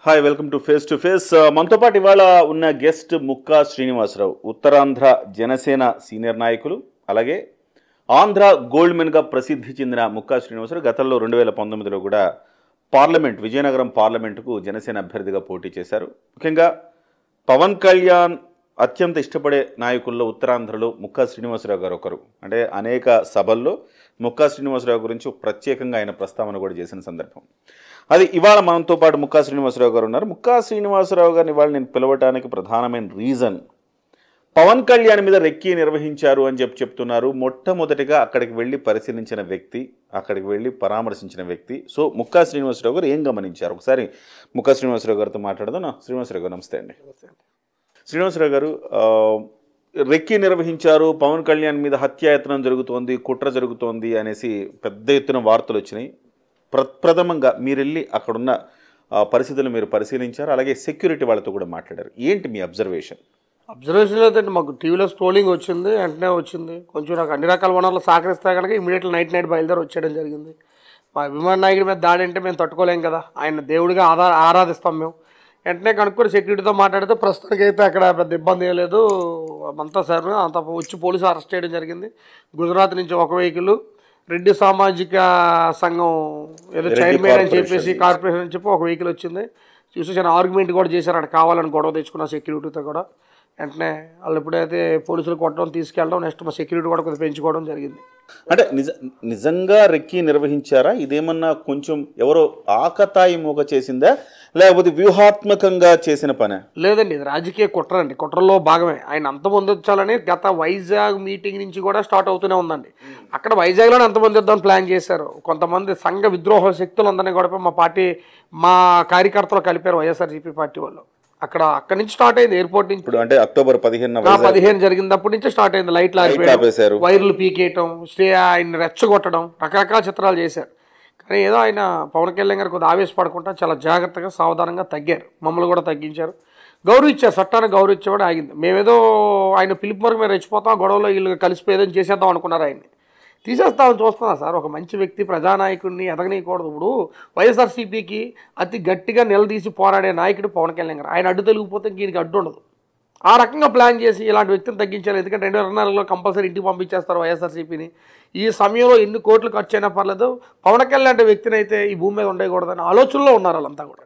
hi welcome to face to face మనతో పాటు ఇవాళ ఉన్న గెస్ట్ ముక్కా శ్రీనివాసరావు ఉత్తరాంధ్ర జనసేన సీనియర్ నాయకులు అలాగే ఆంధ్ర గోల్డ్ మెన్గా ప్రసిద్ధి చెందిన ముక్కా శ్రీనివాసరావు గతంలో రెండు వేల పంతొమ్మిదిలో కూడా పార్లమెంట్ విజయనగరం పార్లమెంటుకు జనసేన అభ్యర్థిగా పోటీ చేశారు ముఖ్యంగా పవన్ కళ్యాణ్ అత్యంత ఇష్టపడే నాయకుల్లో ఉత్తరాంధ్రలో ముక్కా శ్రీనివాసరావు గారు ఒకరు అంటే అనేక సభల్లో ముక్కా శ్రీనివాసరావు గురించి ప్రత్యేకంగా ఆయన ప్రస్తావన కూడా చేసిన సందర్భం అది ఇవాళ మనతో పాటు ముక్కా శ్రీనివాసరావు గారు ఉన్నారు ముక్కా శ్రీనివాసరావు గారిని ఇవాళ నేను పిలవటానికి ప్రధానమైన రీజన్ పవన్ కళ్యాణ్ మీద రెక్కి నిర్వహించారు అని చెప్పి చెప్తున్నారు మొట్టమొదటిగా అక్కడికి వెళ్ళి పరిశీలించిన వ్యక్తి అక్కడికి వెళ్ళి పరామర్శించిన వ్యక్తి సో ముక్కా శ్రీనివాసరావు గారు ఏం గమనించారు ఒకసారి ముక్కా శ్రీనివాసరావు గారితో మాట్లాడదాం నా శ్రీనివాసరావు గారు నమస్తే అండి శ్రీనివాసరావు గారు ఆ, రెక్కి నిర్వహించారు పవన్ కళ్యాణ్ మీద హత్యాయత్నం జరుగుతోంది కుట్ర జరుగుతోంది అనేసి పెద్ద ఎత్తున వార్తలు వచ్చినాయి ప్రప్రథమంగా మీరు వెళ్ళి అక్కడున్న ఆ, పరిస్థితులు మీరు పరిశీలించారు అలాగే సెక్యూరిటీ వాళ్ళతో కూడా మాట్లాడారు ఏంటి మీ అబ్జర్వేషన్ అబ్జర్వేషన్ లేదండి మాకు టీవీలో స్ట్రోలింగ్ వచ్చింది వెంటనే వచ్చింది కొంచెం నాకు అన్ని రకాల వనరులు సహకరిస్తే కనుక ఇమీడియట్లీ నైట్ నైట్ బయలుదేరి వచ్చేయడం జరిగింది మా అభిమాన నాయకుడి మీద దాడి అంటే మేము తట్టుకోలేం కదా ఆయన దేవుడిగా ఆదా ఆరాధిస్తాం మేము వెంటనే కనుక్కొని సెక్యూరిటీతో మాట్లాడితే ప్రస్తుతానికి అయితే అక్కడ పెద్ద ఇబ్బంది ఏం లేదు అంతా సార్ అంత వచ్చి పోలీసు అరెస్ట్ చేయడం జరిగింది గుజరాత్ నుంచి ఒక వెహికల్ రెడ్డి సామాజిక సంఘం ఏదో చైర్మన్ అని చెప్పేసి కార్పొరేషన్ అని చెప్పి ఒక వెహికల్ వచ్చింది చూసి చాలా ఆర్గ్యుమెంట్ కూడా చేశారు అక్కడ కావాలని గొడవ తెచ్చుకున్న సెక్యూరిటీతో కూడా వెంటనే వాళ్ళు ఎప్పుడైతే పోలీసులు కొట్టడం తీసుకెళ్ళడం నెక్స్ట్ మా సెక్యూరిటీ కూడా కొంచెం పెంచుకోవడం జరిగింది అంటే నిజ నిజంగా రెక్కి నిర్వహించారా ఇదేమన్నా కొంచెం ఎవరో ఆకతాయి మోగ చేసిందా లేకపోతే వ్యూహాత్మకంగా చేసిన పనే లేదండి ఇది రాజకీయ కుట్ర అండి కుట్రలో భాగమే ఆయన అంతమొందించాలని గత వైజాగ్ మీటింగ్ నుంచి కూడా స్టార్ట్ అవుతూనే ఉందండి అక్కడ వైజాగ్లోనే అంతమొందిద్దాం ప్లాన్ చేశారు కొంతమంది సంఘ విద్రోహ శక్తులందరినీ కూడా మా పార్టీ మా కార్యకర్తలు కలిపారు వైఎస్ఆర్సీపీ పార్టీ వాళ్ళు అక్కడ అక్కడి నుంచి స్టార్ట్ అయింది ఎయిర్పోర్ట్ నుంచి ఇప్పుడు అంటే అక్టోబర్ పదిహేను నా పదిహేను జరిగినప్పటి నుంచి స్టార్ట్ అయింది లైట్లు ఆరిపోయడం ఆపేశారు వైర్లు పీకేయటం స్టే ఆయన రెచ్చగొట్టడం రకరకాల చిత్రాలు చేశారు కానీ ఏదో ఆయన పవన్ కళ్యాణ్ గారు కొద్దిగా ఆవేశపడకుండా చాలా జాగ్రత్తగా సావధానంగా తగ్గారు మమ్మల్ని కూడా తగ్గించారు గౌరవించారు చట్టాన్ని గౌరవించేవాడు ఆగింది మేమేదో ఆయన పిలుపు వరకు మేము రెచ్చిపోతాం గొడవలో వీళ్ళు కలిసిపోయేదని చేసేద్దాం అనుకున్నారు ఆయన్ని తీసేస్తామని చూస్తున్నా సార్ ఒక మంచి వ్యక్తి ప్రజానాయకుడిని ఎదగనీయకూడదు ఇప్పుడు వైఎస్ఆర్సీపీకి అతి గట్టిగా నిలదీసి పోరాడే నాయకుడు పవన్ కళ్యాణ్ గారు ఆయన అడ్డు తొలగిపోతే దీనికి అడ్డు ఉండదు ఆ రకంగా ప్లాన్ చేసి ఇలాంటి వ్యక్తిని తగ్గించాలి ఎందుకంటే రెండు వేల నాలుగులో కంపల్సరీ ఇంటికి పంపించేస్తారు వైఎస్ఆర్సీపీని ఈ సమయంలో ఎన్ని కోట్లు ఖర్చు అయినా పర్లేదు పవన్ కళ్యాణ్ లాంటి వ్యక్తిని అయితే ఈ భూమి మీద ఉండకూడదని ఆలోచనలో ఉన్నారు వాళ్ళంతా కూడా